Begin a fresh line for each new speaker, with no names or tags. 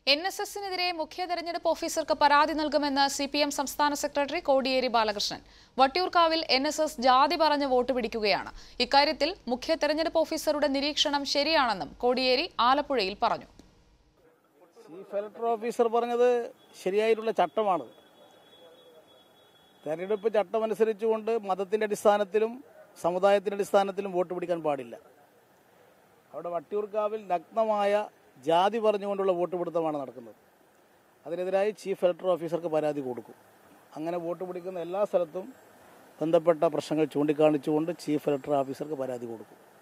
N S എസിനെതിരെ മുഖ്യ തെരഞ്ഞെടുപ്പ് ഓഫീസർക്ക് പരാതി നൽകുമെന്ന് സി പി എം സംസ്ഥാന സെക്രട്ടറി കോടിയേരി ബാലകൃഷ്ണൻ വട്ടിയൂർക്കാവിൽ എൻ എസ് എസ് ജാതി പറഞ്ഞ് വോട്ട് പിടിക്കുകയാണ് ഇക്കാര്യത്തിൽ മുഖ്യ തെരഞ്ഞെടുപ്പ് ഓഫീസറുടെ നിരീക്ഷണം ശരിയാണെന്നും കോടിയേരി ആലപ്പുഴയിൽ പറഞ്ഞു
ചീഫ് ഇലക്ടർ ഓഫീസർ പറഞ്ഞത് ശരിയായിട്ടുള്ള ചട്ടമാണ് തെരഞ്ഞെടുപ്പ് ചട്ടം അനുസരിച്ചുകൊണ്ട് മതത്തിന്റെ അടിസ്ഥാനത്തിലും സമുദായത്തിന്റെ അടിസ്ഥാനത്തിലും വോട്ട് പിടിക്കാൻ പാടില്ല അവിടെ വട്ടിയൂർക്കാവിൽ നഗ്നമായ ജാതി പറഞ്ഞുകൊണ്ടുള്ള വോട്ട് പിടുത്തമാണ് നടക്കുന്നത് അതിനെതിരായി ചീഫ് ഇലക്ടർ ഓഫീസർക്ക് പരാതി കൊടുക്കും അങ്ങനെ വോട്ട് പിടിക്കുന്ന എല്ലാ സ്ഥലത്തും ബന്ധപ്പെട്ട പ്രശ്നങ്ങൾ ചൂണ്ടിക്കാണിച്ചുകൊണ്ട് ചീഫ് ഇലക്ടർ ഓഫീസർക്ക് പരാതി കൊടുക്കും